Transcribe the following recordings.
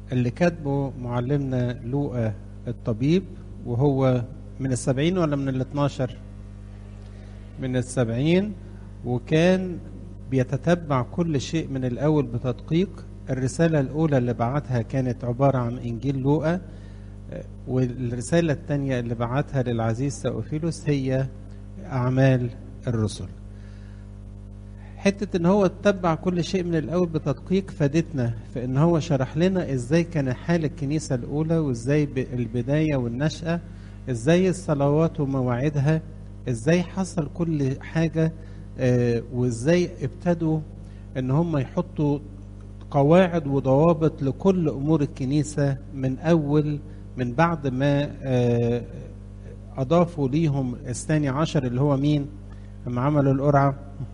اللي كاتبه معلمنا لوقا الطبيب وهو من السبعين ولا من الاثناشر من السبعين وكان بيتتبع كل شيء من الأول بتدقيق الرسالة الأولى اللي بعتها كانت عبارة عن إنجيل لوقا والرسالة الثانية اللي بعتها للعزيز سأوفيلوس هي أعمال الرسل حتة ان هو اتبع كل شيء من الاول بتدقيق فادتنا في ان هو شرح لنا ازاي كان حال الكنيسة الاولى وازاي البداية والنشأة ازاي الصلوات ومواعيدها ازاي حصل كل حاجة آه وازاي ابتدوا ان هم يحطوا قواعد وضوابط لكل امور الكنيسة من اول من بعد ما آه اضافوا ليهم الثاني عشر اللي هو مين لما عملوا القرعة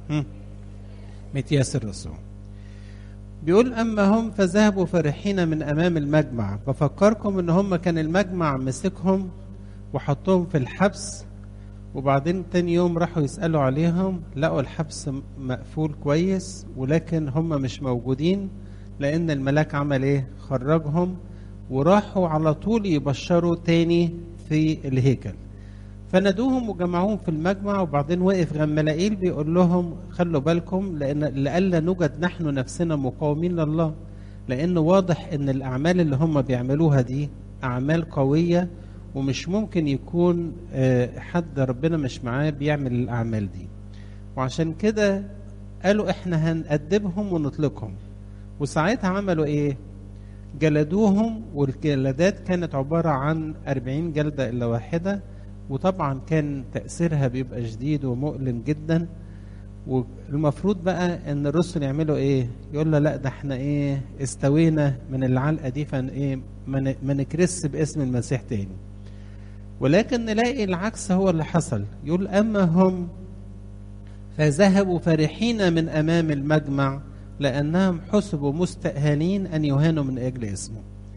متياس الرسول بيقول أما هم فذهبوا فرحين من أمام المجمع بفكركم إن هم كان المجمع مسكهم وحطهم في الحبس وبعدين تاني يوم راحوا يسألوا عليهم لقوا الحبس مقفول كويس ولكن هم مش موجودين لأن الملاك عمل إيه؟ خرجهم وراحوا على طول يبشروا تاني في الهيكل فنادوهم وجمعوهم في المجمع وبعدين وقف غملائيل بيقول لهم خلوا بالكم لان لئلا نوجد نحن نفسنا مقاومين لله لان واضح ان الاعمال اللي هم بيعملوها دي اعمال قويه ومش ممكن يكون حد ربنا مش معاه بيعمل الاعمال دي وعشان كده قالوا احنا هنأدبهم ونطلقهم وساعتها عملوا ايه جلدوهم والجلدات كانت عبارة عن 40 جلدة إلا واحدة وطبعا كان تأثيرها بيبقى شديد ومؤلم جدا والمفروض بقى ان الرسل يعملوا ايه يقول له لا ده احنا ايه استوينا من العلقه دي فان ايه ما نكرس باسم المسيح تاني ولكن نلاقي العكس هو اللي حصل يقول اما هم فذهبوا فرحين من امام المجمع لانهم حسبوا مستأهلين ان يهانوا من اجل اسمه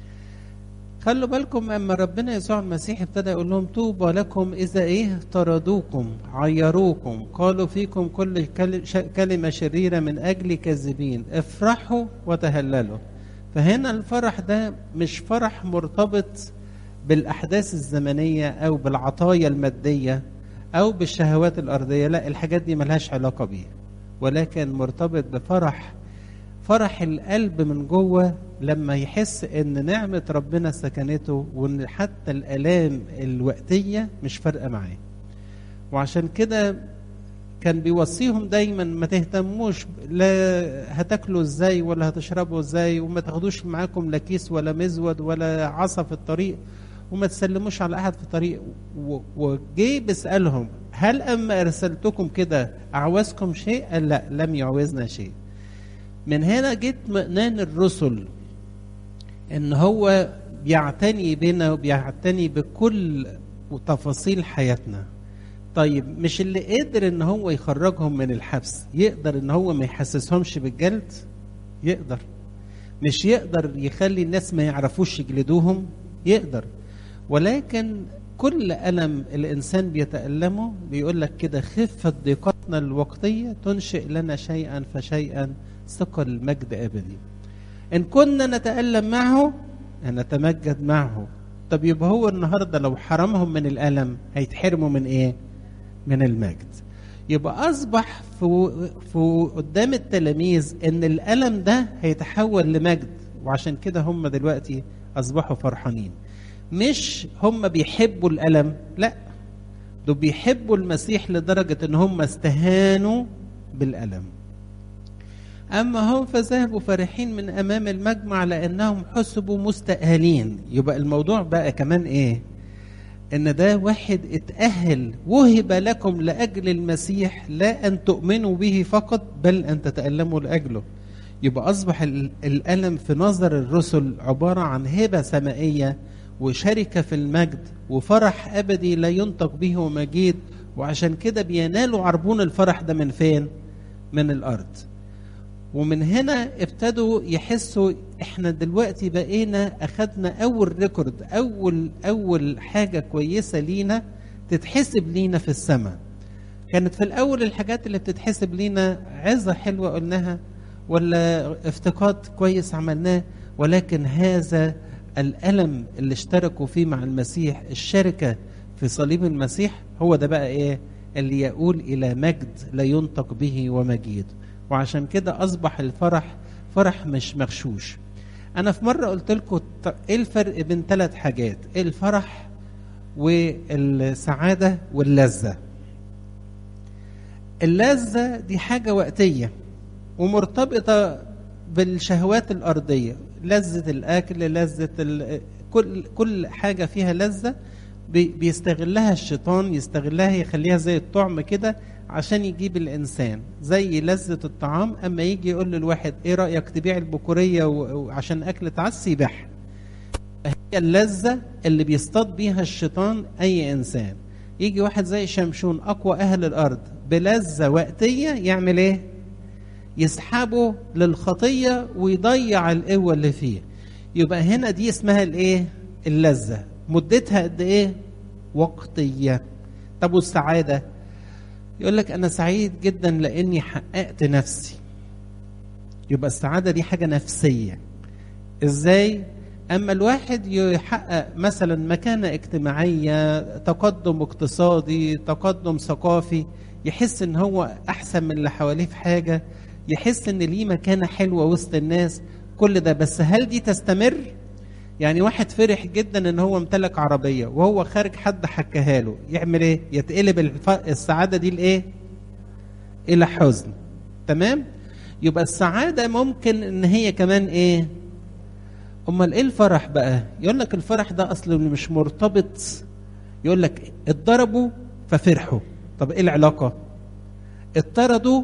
خلوا بالكم اما ربنا يسوع المسيح ابتدى يقول لهم طوبى لكم اذا ايه طردوكم عيروكم قالوا فيكم كل كلمه شريره من اجل كاذبين افرحوا وتهللوا فهنا الفرح ده مش فرح مرتبط بالاحداث الزمنيه او بالعطايا الماديه او بالشهوات الارضيه لا الحاجات دي ملهاش علاقه بيها ولكن مرتبط بفرح فرح القلب من جوه لما يحس ان نعمة ربنا سكنته وان حتى الالام الوقتية مش فارقة معاه وعشان كده كان بيوصيهم دايما ما تهتموش لا هتاكلوا ازاي ولا هتشربوا ازاي وما تاخدوش معاكم لا كيس ولا مزود ولا عصا في الطريق وما تسلموش على احد في الطريق وجي بيسالهم هل اما ارسلتكم كده اعوزكم شيء؟ قال لا لم يعوزنا شيء. من هنا جيت اطمئنان الرسل ان هو بيعتني بنا وبيعتني بكل تفاصيل حياتنا طيب مش اللي قدر ان هو يخرجهم من الحبس يقدر ان هو ما يحسسهمش بالجلد يقدر مش يقدر يخلي الناس ما يعرفوش يجلدوهم يقدر ولكن كل ألم الإنسان بيتألمه بيقول لك كده خفة ضيقتنا الوقتية تنشئ لنا شيئا فشيئا ثقل المجد أبدي إن كنا نتألم معه نتمجد معه طب يبقى هو النهاردة لو حرمهم من الألم هيتحرموا من إيه؟ من المجد يبقى أصبح في, في قدام التلاميذ إن الألم ده هيتحول لمجد وعشان كده هم دلوقتي أصبحوا فرحانين مش هم بيحبوا الألم لا دول بيحبوا المسيح لدرجة إن هم استهانوا بالألم أما هم فذهبوا فرحين من أمام المجمع لأنهم حسبوا مستأهلين يبقى الموضوع بقى كمان إيه إن ده واحد اتأهل وهب لكم لأجل المسيح لا أن تؤمنوا به فقط بل أن تتألموا لأجله يبقى أصبح الألم في نظر الرسل عبارة عن هبة سمائية وشركة في المجد وفرح أبدي لا ينطق به ومجيد وعشان كده بينالوا عربون الفرح ده من فين؟ من الأرض ومن هنا ابتدوا يحسوا احنا دلوقتي بقينا اخدنا اول ريكورد اول اول حاجه كويسه لينا تتحسب لينا في السماء كانت في الاول الحاجات اللي بتتحسب لينا عظه حلوه قلناها ولا افتقاد كويس عملناه ولكن هذا الألم اللي اشتركوا فيه مع المسيح الشركة في صليب المسيح هو ده بقى ايه اللي يقول إلى مجد لا ينطق به ومجيد وعشان كده أصبح الفرح فرح مش مغشوش أنا في مرة قلت لكم إيه الفرق بين ثلاث حاجات الفرح والسعادة واللذة اللذة دي حاجة وقتية ومرتبطة بالشهوات الأرضية لذة الأكل لذة ال... كل كل حاجة فيها لذة بي... بيستغلها الشيطان يستغلها يخليها زي الطعم كده عشان يجيب الإنسان زي لذة الطعام أما يجي يقول للواحد إيه رأيك تبيع البكورية وعشان أكل تعس يبيعها هي اللذة اللي بيصطاد بيها الشيطان أي إنسان يجي واحد زي شمشون أقوى أهل الأرض بلذة وقتية يعمل إيه؟ يسحبه للخطية ويضيع القوة اللي فيه يبقى هنا دي اسمها الإيه؟ اللذة مدتها قد إيه؟ وقتية طب والسعادة؟ يقول لك أنا سعيد جدا لأني حققت نفسي يبقى السعادة دي حاجة نفسية إزاي؟ أما الواحد يحقق مثلا مكانة اجتماعية تقدم اقتصادي تقدم ثقافي يحس ان هو احسن من اللي حواليه في حاجة يحس ان ليه مكانة حلوة وسط الناس كل ده بس هل دي تستمر يعني واحد فرح جدا ان هو امتلك عربية وهو خارج حد حكاها له يعمل ايه يتقلب الف... السعادة دي لايه الى حزن تمام يبقى السعادة ممكن ان هي كمان ايه امال ايه الفرح بقى يقول لك الفرح ده اصلا مش مرتبط يقول لك اتضربوا ففرحوا طب ايه العلاقه اطردوا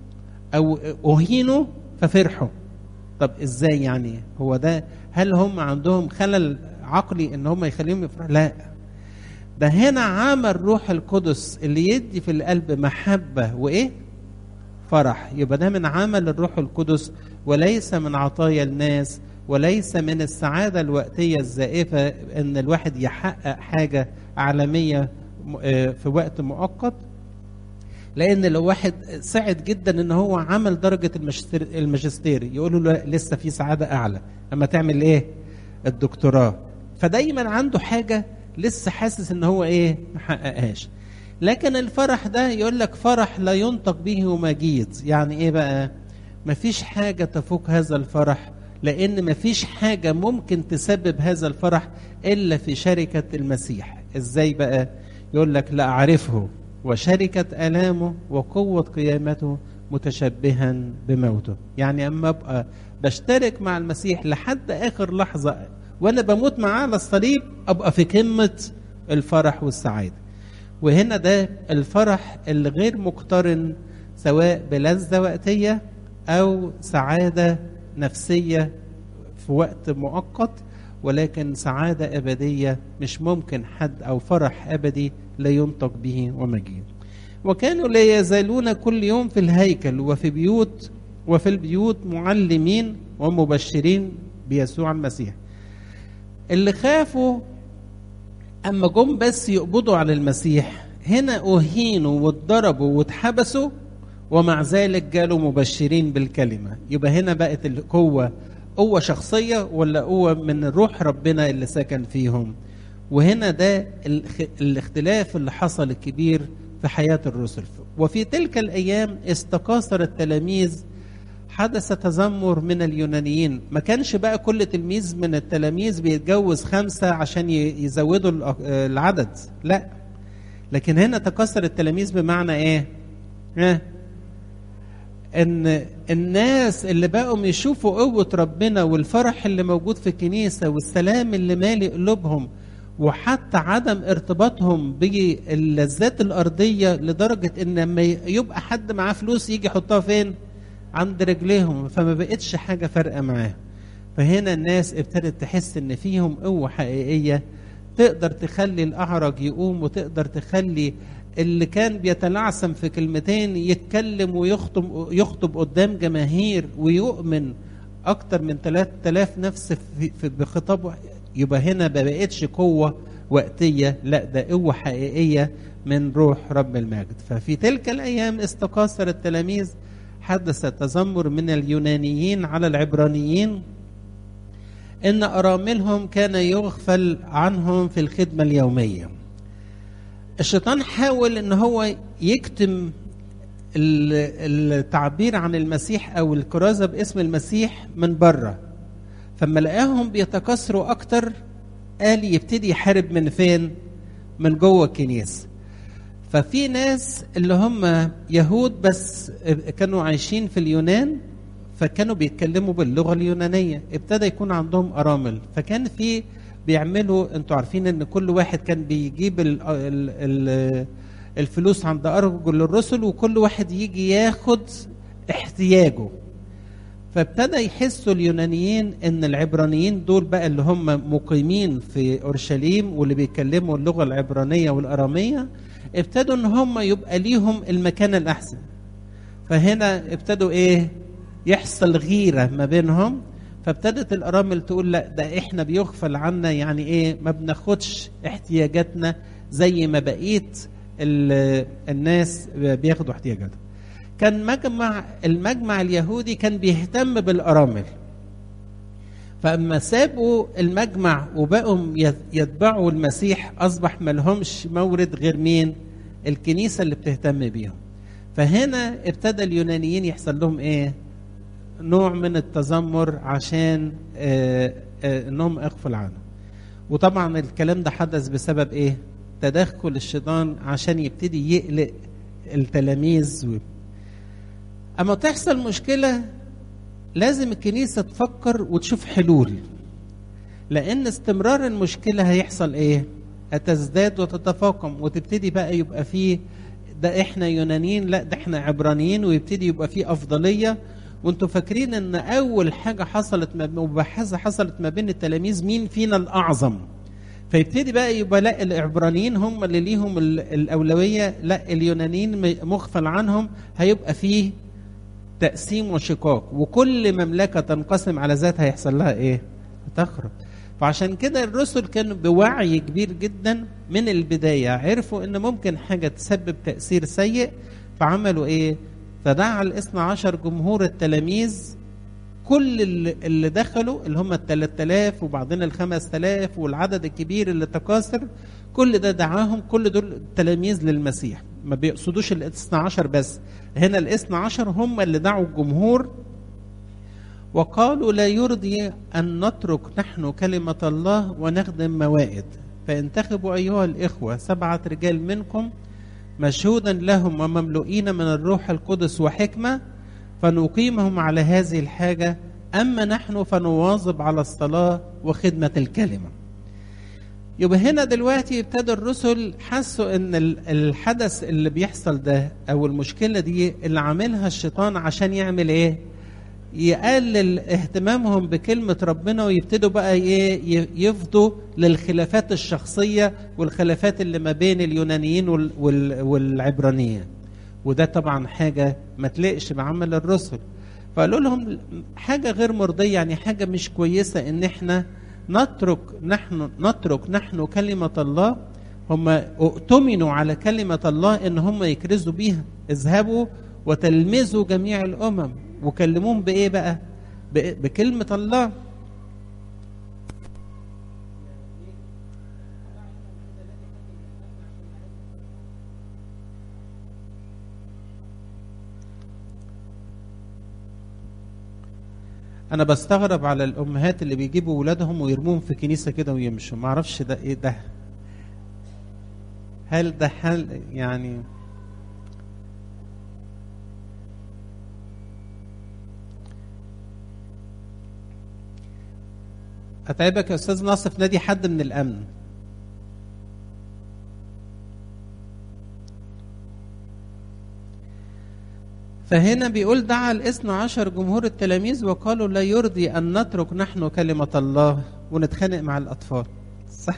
او اهينوا ففرحوا طب ازاي يعني هو ده هل هم عندهم خلل عقلي ان هم يخليهم يفرحوا لا ده هنا عمل روح القدس اللي يدي في القلب محبه وايه فرح يبقى ده من عمل الروح القدس وليس من عطايا الناس وليس من السعادة الوقتية الزائفة أن الواحد يحقق حاجة عالمية في وقت مؤقت لأن لو واحد سعد جدا أن هو عمل درجة الماجستير يقولوا له لسه في سعادة أعلى أما تعمل إيه الدكتوراه فدايما عنده حاجة لسه حاسس أن هو إيه محققهاش لكن الفرح ده يقول لك فرح لا ينطق به ومجيد يعني إيه بقى مفيش حاجة تفوق هذا الفرح لأن مفيش حاجة ممكن تسبب هذا الفرح إلا في شركة المسيح إزاي بقى يقول لك لا أعرفه وشركة آلامه وقوة قيامته متشبها بموته يعني أما أبقى بشترك مع المسيح لحد آخر لحظة وأنا بموت معاه على الصليب أبقى في قمة الفرح والسعادة وهنا ده الفرح اللي غير مقترن سواء بلذة وقتية أو سعادة نفسية في وقت مؤقت ولكن سعادة أبدية مش ممكن حد أو فرح أبدي لا ينطق به ومجيد وكانوا لا يزالون كل يوم في الهيكل وفي بيوت وفي البيوت معلمين ومبشرين بيسوع المسيح اللي خافوا أما جم بس يقبضوا على المسيح هنا أهينوا واتضربوا واتحبسوا ومع ذلك جالوا مبشرين بالكلمة يبقى هنا بقت القوة قوة شخصية ولا قوة من روح ربنا اللي سكن فيهم وهنا ده الاختلاف اللي حصل الكبير في حياة الرسل وفي تلك الأيام استقاصر التلاميذ حدث تذمر من اليونانيين ما كانش بقى كل تلميذ من التلاميذ بيتجوز خمسة عشان يزودوا العدد لا لكن هنا تكسر التلاميذ بمعنى ايه ها ان الناس اللي بقوا يشوفوا قوة ربنا والفرح اللي موجود في الكنيسة والسلام اللي مالي قلوبهم وحتى عدم ارتباطهم باللذات الأرضية لدرجة ان لما يبقى حد معاه فلوس يجي يحطها فين عند رجليهم فما بقتش حاجة فارقة معاه فهنا الناس ابتدت تحس ان فيهم قوة حقيقية تقدر تخلي الأعرج يقوم وتقدر تخلي اللي كان بيتلعثم في كلمتين يتكلم ويخطب يخطب قدام جماهير ويؤمن اكتر من 3000 نفس في, في بخطابه يبقى هنا ما بقتش قوه وقتيه لا ده قوه حقيقيه من روح رب المجد ففي تلك الايام استقاصر التلاميذ حدث تذمر من اليونانيين على العبرانيين ان اراملهم كان يغفل عنهم في الخدمه اليوميه الشيطان حاول ان هو يكتم التعبير عن المسيح او الكرازه باسم المسيح من بره فما لقاهم بيتكاثروا اكتر قال يبتدي يحارب من فين من جوه الكنيسه ففي ناس اللي هم يهود بس كانوا عايشين في اليونان فكانوا بيتكلموا باللغه اليونانيه ابتدى يكون عندهم ارامل فكان في بيعملوا انتوا عارفين ان كل واحد كان بيجيب ال ال ال الفلوس عند ارجل الرسل وكل واحد يجي ياخد احتياجه فابتدى يحسوا اليونانيين ان العبرانيين دول بقى اللي هم مقيمين في اورشليم واللي بيتكلموا اللغه العبرانيه والاراميه ابتدوا ان هم يبقى ليهم المكان الاحسن فهنا ابتدوا ايه يحصل غيره ما بينهم فابتدت الارامل تقول لا ده احنا بيغفل عنا يعني ايه ما بناخدش احتياجاتنا زي ما بقيت الناس بياخدوا احتياجاتهم كان مجمع المجمع اليهودي كان بيهتم بالارامل فاما سابوا المجمع وبقوا يتبعوا المسيح اصبح ما لهمش مورد غير مين الكنيسه اللي بتهتم بيهم فهنا ابتدى اليونانيين يحصل لهم ايه نوع من التذمر عشان آه آه انهم اغفل عنه وطبعا الكلام ده حدث بسبب ايه تدخل الشيطان عشان يبتدي يقلق التلاميذ و... اما تحصل مشكله لازم الكنيسه تفكر وتشوف حلول لان استمرار المشكله هيحصل ايه هتزداد وتتفاقم وتبتدي بقى يبقى فيه ده احنا يونانيين لا ده احنا عبرانيين ويبتدي يبقى فيه افضليه وانتوا فاكرين ان اول حاجه حصلت مباحثه حصلت ما بين التلاميذ مين فينا الاعظم فيبتدي بقى يبقى لا العبرانيين هم اللي ليهم الاولويه لا اليونانيين مغفل عنهم هيبقى فيه تقسيم وشقاق وكل مملكه تنقسم على ذاتها هيحصل لها ايه؟ هتخرب فعشان كده الرسل كانوا بوعي كبير جدا من البدايه عرفوا ان ممكن حاجه تسبب تاثير سيء فعملوا ايه؟ فدعا الاثنى عشر جمهور التلاميذ كل اللي دخلوا اللي هم ال 3000 وبعدين ال 5000 والعدد الكبير اللي تكاثر كل ده دعاهم كل دول تلاميذ للمسيح ما بيقصدوش الاثنى عشر بس هنا الاثنى عشر هم اللي دعوا الجمهور وقالوا لا يرضي أن نترك نحن كلمة الله ونخدم موائد فانتخبوا أيها الإخوة سبعة رجال منكم مشهودا لهم ومملوئين من الروح القدس وحكمة فنقيمهم على هذه الحاجة أما نحن فنواظب على الصلاة وخدمة الكلمة يبقى هنا دلوقتي ابتدى الرسل حسوا ان الحدث اللي بيحصل ده او المشكله دي اللي عاملها الشيطان عشان يعمل ايه؟ يقلل اهتمامهم بكلمه ربنا ويبتدوا بقى ايه يفضوا للخلافات الشخصيه والخلافات اللي ما بين اليونانيين والعبرانيين. وده طبعا حاجه ما تليقش بعمل الرسل. فقالوا لهم حاجه غير مرضيه يعني حاجه مش كويسه ان احنا نترك نحن نترك نحن كلمة الله هم اؤتمنوا على كلمة الله ان هم يكرزوا بيها اذهبوا وتلمذوا جميع الامم وكلموهم بايه بقى بكلمة الله انا بستغرب على الامهات اللي بيجيبوا ولادهم ويرموهم في كنيسه كده ويمشوا ما اعرفش ده ايه ده هل ده حل يعني اتعبك يا استاذ ناصف نادي حد من الامن فهنا بيقول دعا الاثنى عشر جمهور التلاميذ وقالوا لا يرضي أن نترك نحن كلمة الله ونتخانق مع الأطفال صح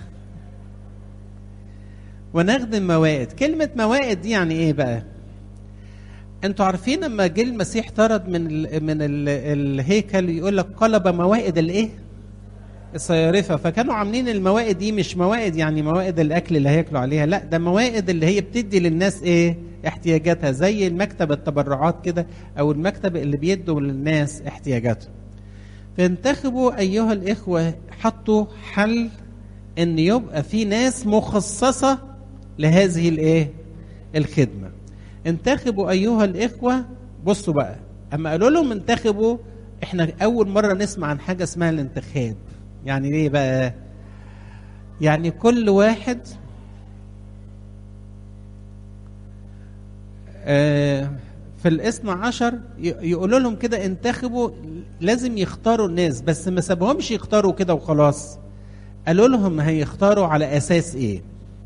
ونخدم موائد كلمة موائد دي يعني إيه بقى انتوا عارفين لما جه المسيح طرد من ال من ال الهيكل يقول لك قلب موائد الايه؟ الصيارفه فكانوا عاملين الموائد دي مش موائد يعني موائد الاكل اللي هياكلوا عليها لا ده موائد اللي هي بتدي للناس ايه؟ احتياجاتها زي المكتب التبرعات كده او المكتب اللي بيدوا للناس احتياجاتهم فانتخبوا ايها الاخوه حطوا حل ان يبقى في ناس مخصصه لهذه الايه الخدمه انتخبوا ايها الاخوه بصوا بقى اما قالوا لهم انتخبوا احنا اول مره نسمع عن حاجه اسمها الانتخاب يعني ايه بقى يعني كل واحد آه في الاثنى عشر يقولوا لهم كده انتخبوا لازم يختاروا الناس بس ما سابوهمش يختاروا كده وخلاص قالوا لهم هيختاروا على اساس ايه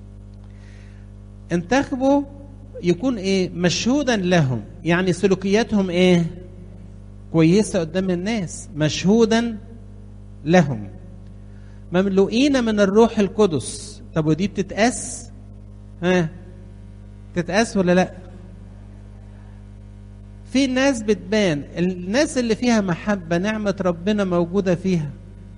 انتخبوا يكون ايه مشهودا لهم يعني سلوكياتهم ايه كويسه قدام الناس مشهودا لهم مملوئين من الروح القدس طب ودي بتتقاس ها تتقاس ولا لا في ناس بتبان الناس اللي فيها محبة نعمة ربنا موجودة فيها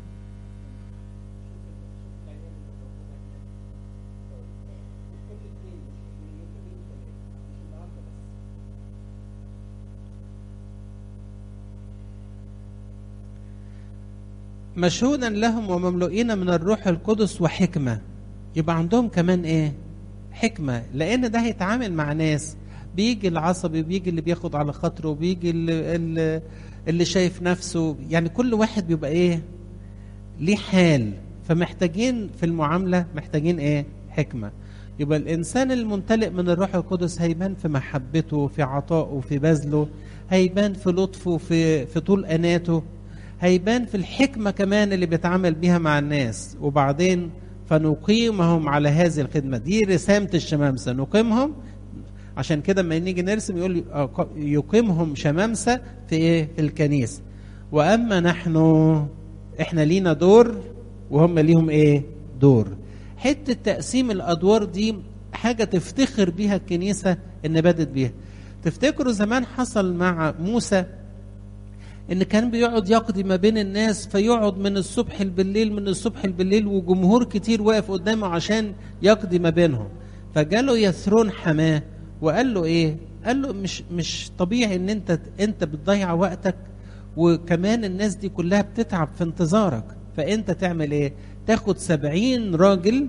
مشهودا لهم ومملوئين من الروح القدس وحكمة يبقى عندهم كمان ايه حكمة لان ده هيتعامل مع ناس بيجي العصبي بيجي اللي بياخد على خاطره بيجي اللي, اللي, اللي شايف نفسه يعني كل واحد بيبقى ايه ليه حال فمحتاجين في المعاملة محتاجين ايه حكمة يبقى الإنسان الممتلئ من الروح القدس هيبان في محبته في عطائه في بذله هيبان في لطفه في في طول أناته هيبان في الحكمة كمان اللي بيتعامل بيها مع الناس وبعدين فنقيمهم على هذه الخدمة دي رسامة الشمامسة نقيمهم عشان كده لما نيجي نرسم يقول يقيمهم شمامسة في ايه في الكنيسة واما نحن احنا لينا دور وهم ليهم ايه دور حته تقسيم الادوار دي حاجه تفتخر بيها الكنيسه ان بدت بيها تفتكروا زمان حصل مع موسى ان كان بيقعد يقضي ما بين الناس فيقعد من الصبح بالليل من الصبح بالليل وجمهور كتير واقف قدامه عشان يقضي ما بينهم فجاله يثرون حماه وقال له ايه قال له مش مش طبيعي ان انت انت بتضيع وقتك وكمان الناس دي كلها بتتعب في انتظارك فانت تعمل ايه تاخد سبعين راجل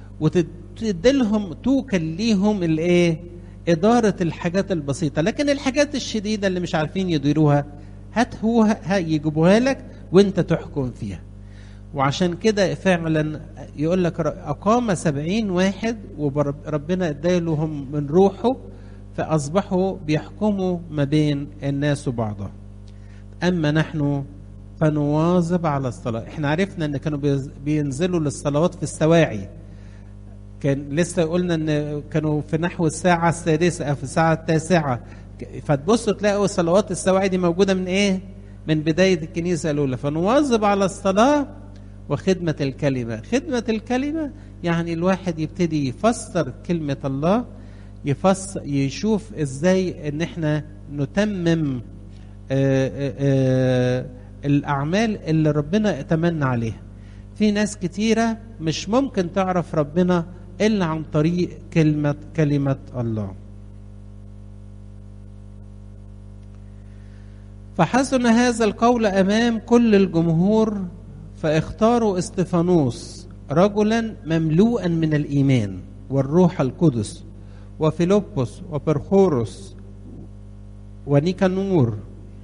وتديلهم توكل ليهم الايه إدارة الحاجات البسيطة لكن الحاجات الشديدة اللي مش عارفين يديروها هات هو يجيبوها لك وانت تحكم فيها وعشان كده فعلا يقول لك أقام سبعين واحد وربنا ادالهم من روحه فأصبحوا بيحكموا ما بين الناس وبعضها أما نحن فنواظب على الصلاة احنا عرفنا ان كانوا بينزلوا للصلوات في السواعي كان لسه قلنا ان كانوا في نحو الساعة السادسة أو في الساعة التاسعة فتبصوا تلاقوا صلوات السواعي دي موجودة من ايه؟ من بداية الكنيسة الأولى فنواظب على الصلاة وخدمة الكلمة خدمة الكلمة يعني الواحد يبتدي يفسر كلمة الله يفسر يشوف ازاي ان احنا نتمم آآ آآ الأعمال اللي ربنا اتمنى عليها في ناس كتيرة مش ممكن تعرف ربنا إلا عن طريق كلمة كلمة الله فحسن هذا القول أمام كل الجمهور فاختاروا استفانوس رجلا مملوءا من الإيمان والروح القدس وفيلبس وبرخوروس ونيكانور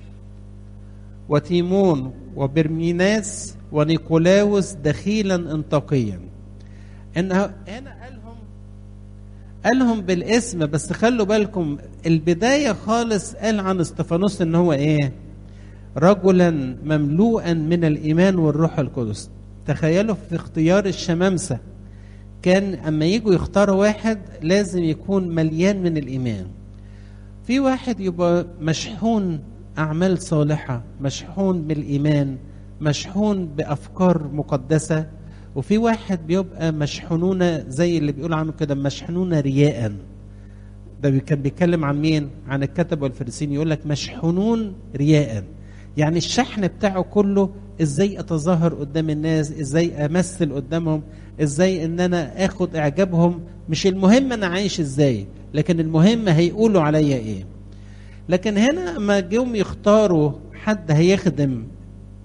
وتيمون وبرميناس ونيقولاوس دخيلا انطاقيا ان هنا قالهم قالهم بالاسم بس خلوا بالكم البدايه خالص قال عن استفانوس ان هو ايه رجلا مملوءا من الايمان والروح القدس تخيلوا في اختيار الشمامسه كان اما يجوا يختاروا واحد لازم يكون مليان من الايمان في واحد يبقى مشحون أعمال صالحة مشحون بالإيمان مشحون بأفكار مقدسة وفي واحد بيبقى مشحونون زي اللي بيقول عنه كده مشحونون رياء ده كان بيتكلم عن مين؟ عن الكتب والفريسين يقول لك مشحونون رياء يعني الشحن بتاعه كله ازاي اتظاهر قدام الناس ازاي امثل قدامهم ازاي ان انا اخد اعجابهم مش المهم انا عايش ازاي لكن المهم هيقولوا عليا ايه لكن هنا ما جم يختاروا حد هيخدم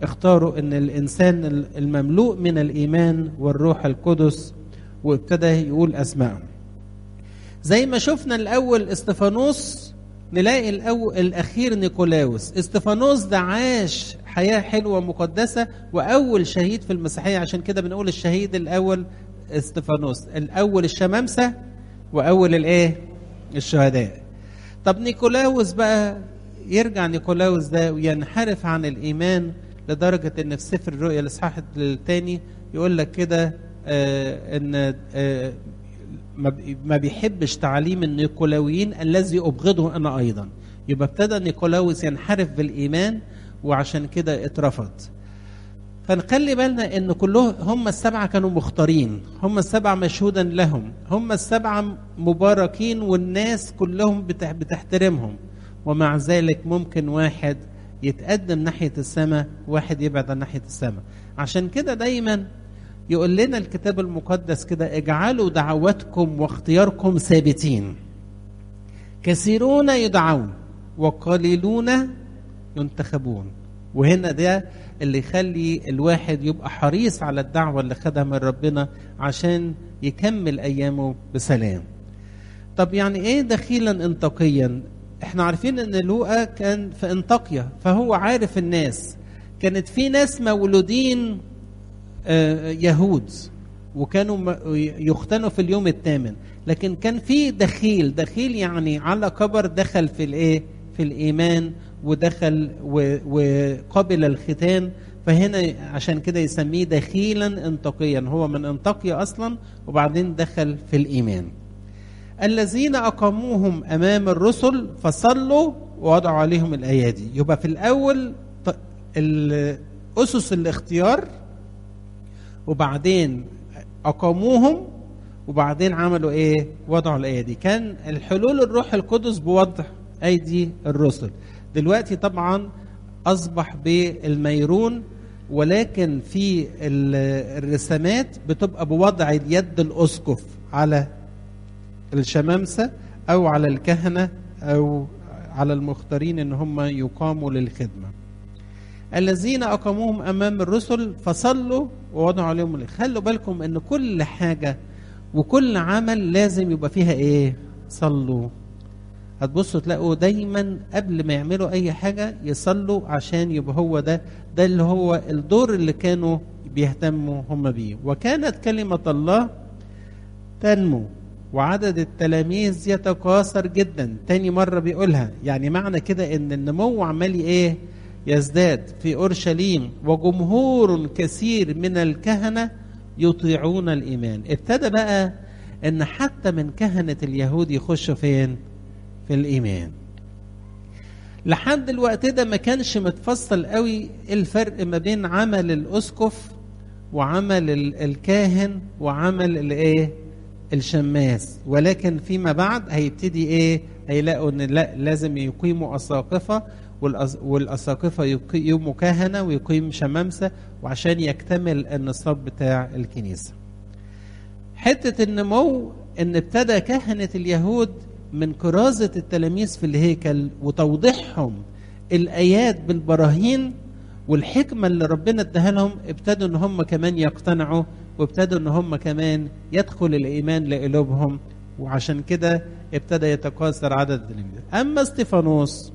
اختاروا ان الانسان المملوء من الايمان والروح القدس وابتدى يقول اسمائهم زي ما شفنا الاول استفانوس نلاقي الأول الاخير نيكولاوس استفانوس ده عاش حياه حلوه مقدسه واول شهيد في المسيحيه عشان كده بنقول الشهيد الاول استفانوس الاول الشمامسه واول الايه الشهداء طب نيكولاوس بقى يرجع نيكولاوس ده وينحرف عن الايمان لدرجه ان في سفر الرؤيا الاصحاح الثاني يقول لك كده آه ان آه ما بيحبش تعليم النيكولاويين الذي ابغضه انا ايضا يبقى ابتدى نيكولاوس ينحرف بالايمان وعشان كده اترفض فنخلي بالنا ان كلهم هم السبعه كانوا مختارين هم السبعه مشهودا لهم هم السبعه مباركين والناس كلهم بتحترمهم ومع ذلك ممكن واحد يتقدم ناحيه السماء واحد يبعد عن ناحيه السماء عشان كده دايما يقول لنا الكتاب المقدس كده اجعلوا دعواتكم واختياركم ثابتين كثيرون يدعون وقليلون ينتخبون وهنا ده اللي يخلي الواحد يبقى حريص على الدعوة اللي خدها من ربنا عشان يكمل أيامه بسلام طب يعني ايه دخيلا انطاقيا احنا عارفين ان لوقا كان في انطاقيا فهو عارف الناس كانت في ناس مولودين يهود وكانوا يختنوا في اليوم الثامن لكن كان في دخيل دخيل يعني على كبر دخل في الايه في الايمان ودخل وقبل الختان فهنا عشان كده يسميه دخيلا انطاقيا هو من انطاقيا اصلا وبعدين دخل في الايمان الذين اقاموهم امام الرسل فصلوا ووضعوا عليهم الايادي يبقى في الاول اسس الاختيار وبعدين اقاموهم وبعدين عملوا ايه وضعوا الايادي كان الحلول الروح القدس بوضع ايدي الرسل دلوقتي طبعا اصبح بالميرون ولكن في الرسامات بتبقى بوضع يد الاسقف على الشمامسه او على الكهنه او على المختارين ان هم يقاموا للخدمه الذين اقاموهم امام الرسل فصلوا ووضعوا عليهم خلوا بالكم ان كل حاجه وكل عمل لازم يبقى فيها ايه صلوا هتبصوا تلاقوا دايما قبل ما يعملوا اي حاجه يصلوا عشان يبقى هو ده ده اللي هو الدور اللي كانوا بيهتموا هم بيه وكانت كلمه الله تنمو وعدد التلاميذ يتكاثر جدا تاني مره بيقولها يعني معنى كده ان النمو عمال ايه يزداد في اورشليم وجمهور كثير من الكهنه يطيعون الايمان ابتدى بقى ان حتى من كهنه اليهود يخشوا فين في الايمان لحد الوقت ده ما كانش متفصل قوي الفرق ما بين عمل الاسقف وعمل الكاهن وعمل الايه الشماس ولكن فيما بعد هيبتدي ايه هيلاقوا ان لا لازم يقيموا اساقفه والاساقفه يقيموا كهنه ويقيم شمامسه وعشان يكتمل النصاب بتاع الكنيسه حته النمو ان ابتدى كهنه اليهود من كرازه التلاميذ في الهيكل وتوضيحهم الايات بالبراهين والحكمه اللي ربنا اداها لهم ابتدوا ان هم كمان يقتنعوا وابتدوا ان هم كمان يدخل الايمان لقلوبهم وعشان كده ابتدى يتكاثر عدد التلاميذ اما استفانوس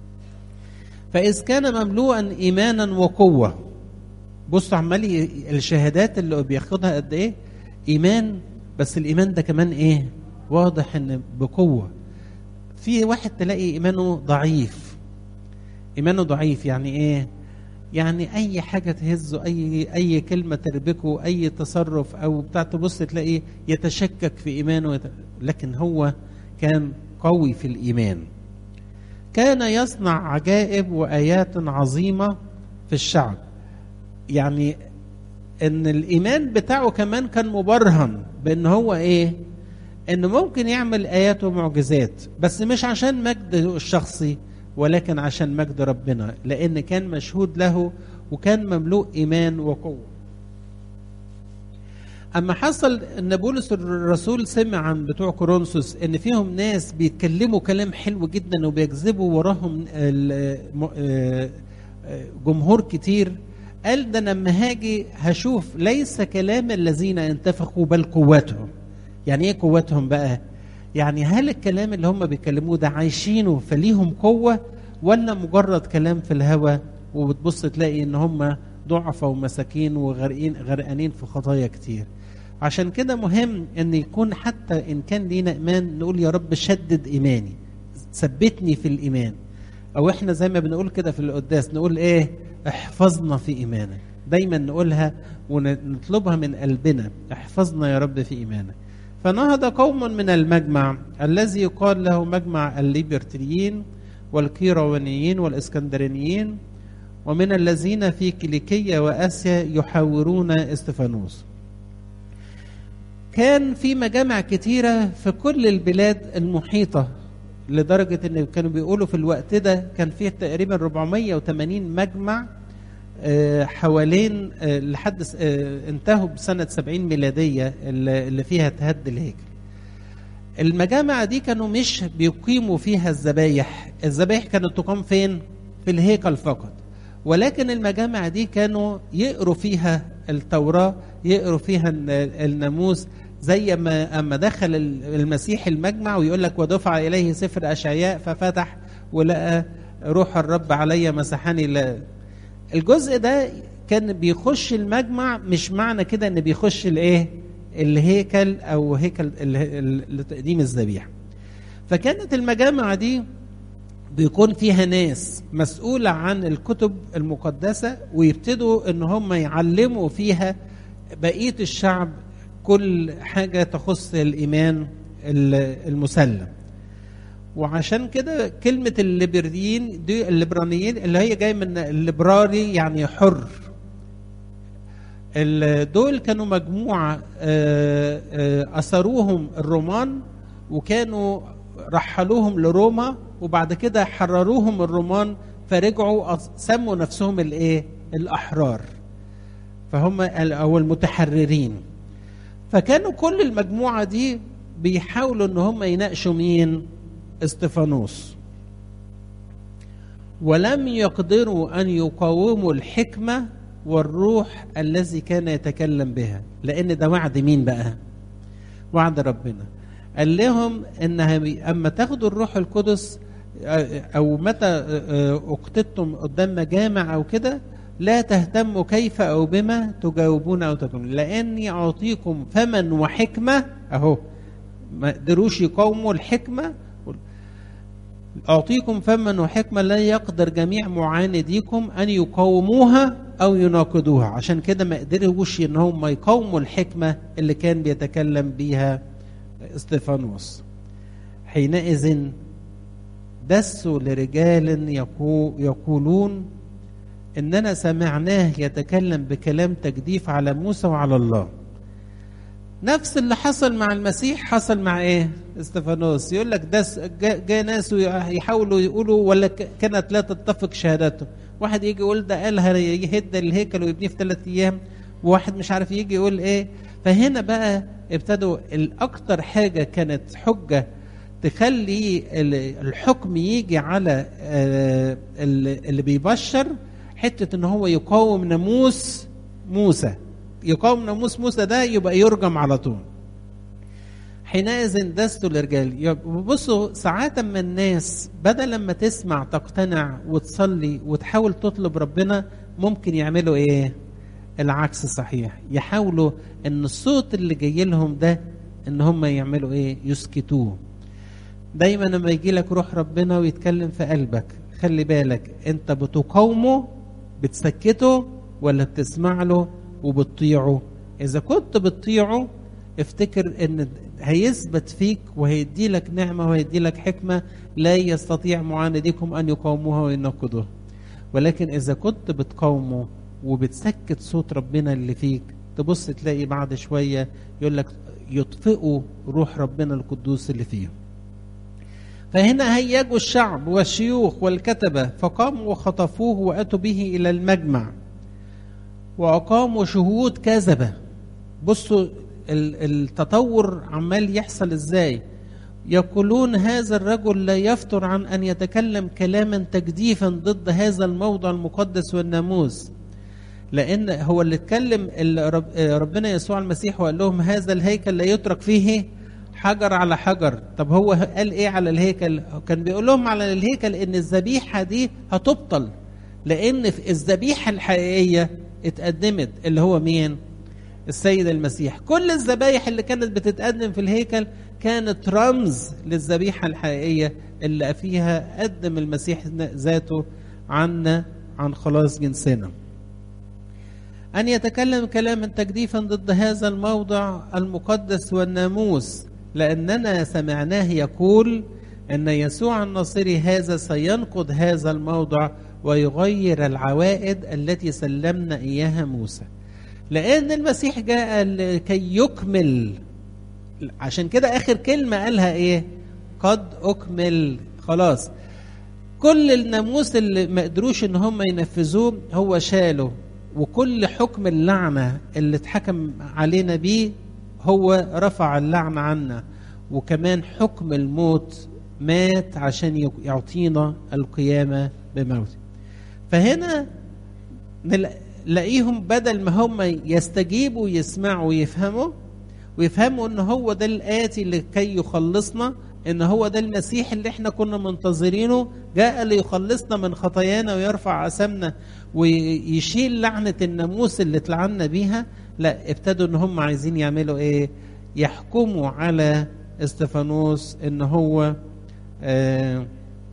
فاذ كان مملوءا ايمانا وقوه بصوا عمال الشهادات اللي بياخدها قد ايه ايمان بس الايمان ده كمان ايه واضح ان بقوه في واحد تلاقي ايمانه ضعيف ايمانه ضعيف يعني ايه يعني اي حاجه تهزه اي اي كلمه تربكه اي تصرف او بتاع تبص تلاقيه يتشكك في ايمانه ويت... لكن هو كان قوي في الايمان كان يصنع عجائب وايات عظيمه في الشعب يعني ان الايمان بتاعه كمان كان مبرهن بان هو ايه انه ممكن يعمل ايات ومعجزات بس مش عشان مجده الشخصي ولكن عشان مجد ربنا لان كان مشهود له وكان مملوء ايمان وقوه اما حصل ان بولس الرسول سمع عن بتوع كورنثوس ان فيهم ناس بيتكلموا كلام حلو جدا وبيجذبوا وراهم جمهور كتير قال ده لما هاجي هشوف ليس كلام الذين انتفخوا بل قوتهم يعني ايه قوتهم بقى يعني هل الكلام اللي هم بيكلموه ده عايشينه فليهم قوة ولا مجرد كلام في الهوى وبتبص تلاقي ان هم ضعفة ومساكين وغرقين غرقانين في خطايا كتير عشان كده مهم ان يكون حتى ان كان لينا ايمان نقول يا رب شدد ايماني ثبتني في الايمان او احنا زي ما بنقول كده في القداس نقول ايه احفظنا في ايمانك دايما نقولها ونطلبها من قلبنا احفظنا يا رب في ايمانك فنهض قوم من المجمع الذي يقال له مجمع الليبرتريين والكيروانيين والاسكندرانيين ومن الذين في كيليكية وآسيا يحاورون استفانوس كان في مجامع كتيرة في كل البلاد المحيطة لدرجة ان كانوا بيقولوا في الوقت ده كان فيه تقريبا 480 مجمع حوالين لحد انتهوا بسنة 70 ميلادية اللي فيها تهد الهيكل المجامع دي كانوا مش بيقيموا فيها الذبايح الذبايح كانت تقام فين في الهيكل فقط ولكن المجامع دي كانوا يقروا فيها التوراة يقروا فيها الناموس زي ما اما دخل المسيح المجمع ويقول لك ودفع اليه سفر اشعياء ففتح ولقى روح الرب علي مسحني لا الجزء ده كان بيخش المجمع مش معنى كده ان بيخش الايه الهيكل او هيكل لتقديم الذبيحه فكانت المجامع دي بيكون فيها ناس مسؤولة عن الكتب المقدسة ويبتدوا ان هم يعلموا فيها بقية الشعب كل حاجة تخص الإيمان المسلم وعشان كده كلمة الليبريين دي الليبرانيين اللي هي جاي من الليبراري يعني حر دول كانوا مجموعة أسروهم الرومان وكانوا رحلوهم لروما وبعد كده حرروهم الرومان فرجعوا سموا نفسهم الايه الاحرار فهم او المتحررين فكانوا كل المجموعه دي بيحاولوا ان هم يناقشوا مين استفانوس ولم يقدروا ان يقاوموا الحكمه والروح الذي كان يتكلم بها لان ده وعد مين بقى وعد ربنا قال لهم ان اما تاخدوا الروح القدس او متى اقتدتم قدام مجامع او كده لا تهتموا كيف او بما تجاوبون او تكونون لاني اعطيكم فما وحكمه اهو ما قدروش يقاوموا الحكمه اعطيكم فما وحكمه لا يقدر جميع معانديكم ان يقاوموها او يناقضوها عشان كده ما قدروش ان هم يقاوموا الحكمه اللي كان بيتكلم بيها استفانوس حينئذ دسوا لرجال يقولون اننا سمعناه يتكلم بكلام تجديف على موسى وعلى الله نفس اللي حصل مع المسيح حصل مع ايه استفانوس يقول لك دس جاء ناس يحاولوا يقولوا ولا كانت لا تتفق شهادته واحد يجي يقول ده قال هيهد الهيكل ويبنيه في ثلاث ايام وواحد مش عارف يجي يقول ايه فهنا بقى ابتدوا الاكتر حاجه كانت حجه تخلي الحكم يجي على اللي بيبشر حته ان هو يقاوم ناموس موسى يقاوم ناموس موسى ده يبقى يرجم على طول حينئذ دستوا الرجال بصوا ساعات اما الناس بدل لما تسمع تقتنع وتصلي وتحاول تطلب ربنا ممكن يعملوا ايه العكس صحيح يحاولوا ان الصوت اللي جاي لهم ده ان هم يعملوا ايه يسكتوه دايما لما يجي لك روح ربنا ويتكلم في قلبك خلي بالك انت بتقاومه بتسكته ولا بتسمع له وبتطيعه اذا كنت بتطيعه افتكر ان هيثبت فيك وهيدي لك نعمه وهيدي لك حكمه لا يستطيع معانديكم ان يقاوموها وينقضوها ولكن اذا كنت بتقاومه وبتسكت صوت ربنا اللي فيك تبص تلاقي بعد شويه يقول لك يطفئوا روح ربنا القدوس اللي فيهم فهنا هيجوا الشعب والشيوخ والكتبه فقاموا وخطفوه واتوا به الى المجمع واقاموا شهود كذبه بصوا التطور عمال يحصل ازاي يقولون هذا الرجل لا يفتر عن ان يتكلم كلاما تجديفا ضد هذا الموضع المقدس والناموس لان هو اللي اتكلم اللي رب ربنا يسوع المسيح وقال لهم هذا الهيكل لا يترك فيه حجر على حجر طب هو قال ايه على الهيكل كان بيقول لهم على الهيكل ان الذبيحه دي هتبطل لان في الذبيحه الحقيقيه اتقدمت اللي هو مين السيد المسيح كل الذبايح اللي كانت بتتقدم في الهيكل كانت رمز للذبيحه الحقيقيه اللي فيها قدم المسيح ذاته عنا عن خلاص جنسنا أن يتكلم كلاما تجديفا ضد هذا الموضع المقدس والناموس لأننا سمعناه يقول أن يسوع الناصري هذا سينقض هذا الموضع ويغير العوائد التي سلمنا إياها موسى لأن المسيح جاء لكي يكمل عشان كده آخر كلمة قالها إيه قد أكمل خلاص كل الناموس اللي ما قدروش ان هم ينفذوه هو شاله وكل حكم اللعنه اللي اتحكم علينا بيه هو رفع اللعنه عنا وكمان حكم الموت مات عشان يعطينا القيامه بموته فهنا نلاقيهم بدل ما هم يستجيبوا يسمعوا ويفهموا ويفهموا ان هو ده الاتي لكي يخلصنا ان هو ده المسيح اللي احنا كنا منتظرينه جاء ليخلصنا من خطايانا ويرفع اثامنا ويشيل لعنه الناموس اللي اتلعنا بيها لا ابتدوا ان هم عايزين يعملوا ايه يحكموا على استفانوس ان هو آه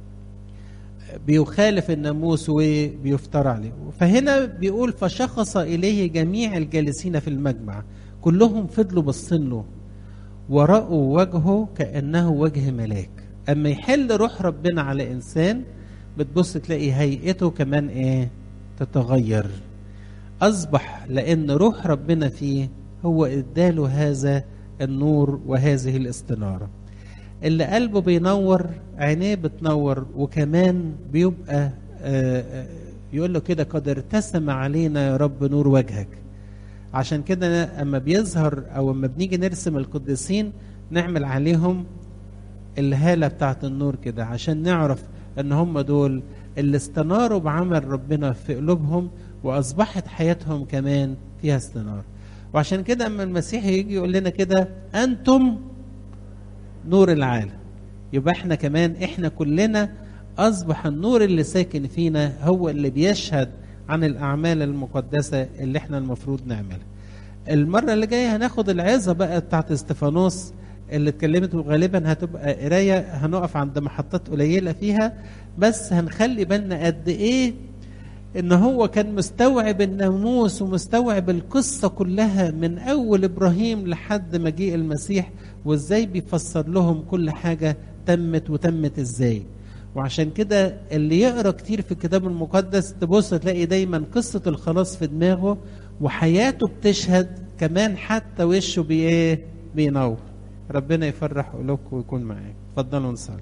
بيخالف الناموس وبيفترى عليه فهنا بيقول فشخص اليه جميع الجالسين في المجمع كلهم فضلوا باصين له ورأوا وجهه كأنه وجه ملاك أما يحل روح ربنا على إنسان بتبص تلاقي هيئته كمان إيه تتغير أصبح لأن روح ربنا فيه هو إداله هذا النور وهذه الاستنارة اللي قلبه بينور عينيه بتنور وكمان بيبقى يقول له كده قد ارتسم علينا يا رب نور وجهك عشان كده اما بيظهر او اما بنيجي نرسم القديسين نعمل عليهم الهاله بتاعت النور كده عشان نعرف ان هم دول اللي استناروا بعمل ربنا في قلوبهم واصبحت حياتهم كمان فيها استنار وعشان كده اما المسيح يجي يقول لنا كده انتم نور العالم يبقى احنا كمان احنا كلنا اصبح النور اللي ساكن فينا هو اللي بيشهد عن الأعمال المقدسة اللي احنا المفروض نعملها المرة اللي جاية هناخد العظة بقى بتاعت استفانوس اللي اتكلمت غالبا هتبقى قراية هنقف عند محطات قليلة فيها بس هنخلي بالنا قد ايه ان هو كان مستوعب الناموس ومستوعب القصة كلها من اول ابراهيم لحد مجيء المسيح وازاي بيفسر لهم كل حاجة تمت وتمت ازاي وعشان كده اللي يقرا كتير في الكتاب المقدس تبص تلاقي دايما قصه الخلاص في دماغه وحياته بتشهد كمان حتى وشه بايه بينور ربنا يفرح قلوبكم ويكون معاك اتفضلوا نصلي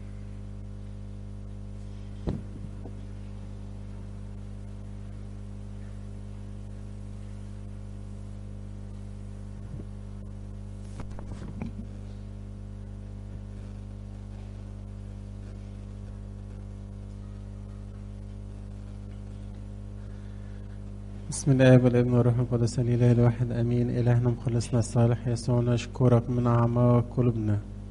بسم الله والابن والروح القدس الاله الواحد امين الهنا مخلصنا الصالح يسوع نشكرك من اعماق قلوبنا